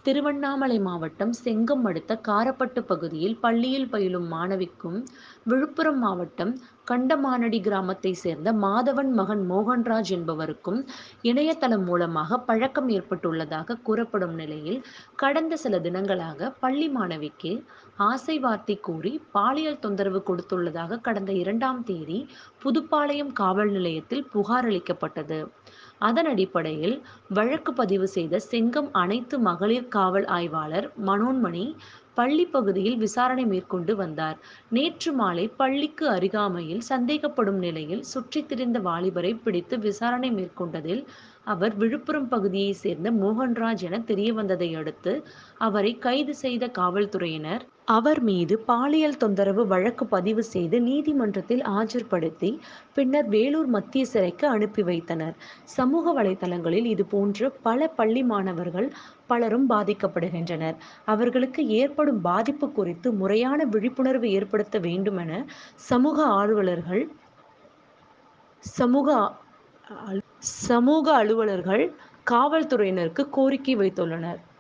திருவண்ணாமலை மாவட்டம் செங்கம் அடுத்த காரப்பட்டு பகுதியில் பள்ளியில் பயிலும் மாணவிக்கும் விழுப்புரம் மாவட்டம் கண்டமானடி கிராமத்தை சேர்ந்த மாதவன் மகன் மோகன்ராஜ் என்பவருக்கும் இணையதளம் மூலமாக பழக்கம் ஏற்பட்டுள்ளதாக கூறப்படும் நிலையில் கடந்த சில தினங்களாக பள்ளி மாணவிக்கு ஆசை வார்த்தை கூறி பாலியல் தொந்தரவு கொடுத்துள்ளதாக கடந்த இரண்டாம் தேதி புதுப்பாளையம் காவல் நிலையத்தில் புகார் அளிக்கப்பட்டது அதன் அடிப்படையில் வழக்கு பதிவு செய்த செங்கம் அனைத்து மகளிர் காவல் ஆய்வாளர் மனோன்மணி பள்ளி பகுதியில் விசாரணை மேற்கொண்டு வந்தார் நேற்று மாலை பள்ளிக்கு அருகாமையில் சந்தேகப்படும் நிலையில் சுற்றித் திரிந்த வாலிபரை பிடித்து விசாரணை மேற்கொண்டதில் அவர் விழுப்புரம் பகுதியை சேர்ந்த மோகன்ராஜ் என தெரியவந்ததை அடுத்து அவரை கைது செய்த காவல்துறையினர் அவர் மீது பாலியல் தொந்தரவு வழக்கு பதிவு செய்து நீதிமன்றத்தில் ஆஜர்படுத்தி பின்னர் வேலூர் மத்திய சிறைக்கு அனுப்பி வைத்தனர் சமூக வலைதளங்களில் இது போன்று பல பள்ளி மாணவர்கள் பலரும் பாதிக்கப்படுகின்றனர் அவர்களுக்கு ஏற்படும் பாதிப்பு குறித்து முறையான விழிப்புணர்வு ஏற்படுத்த வேண்டுமென சமூக ஆர்வலர்கள் சமூக சமூக அலுவலர்கள் காவல்துறையினருக்கு கோரிக்கை வைத்துள்ளனர்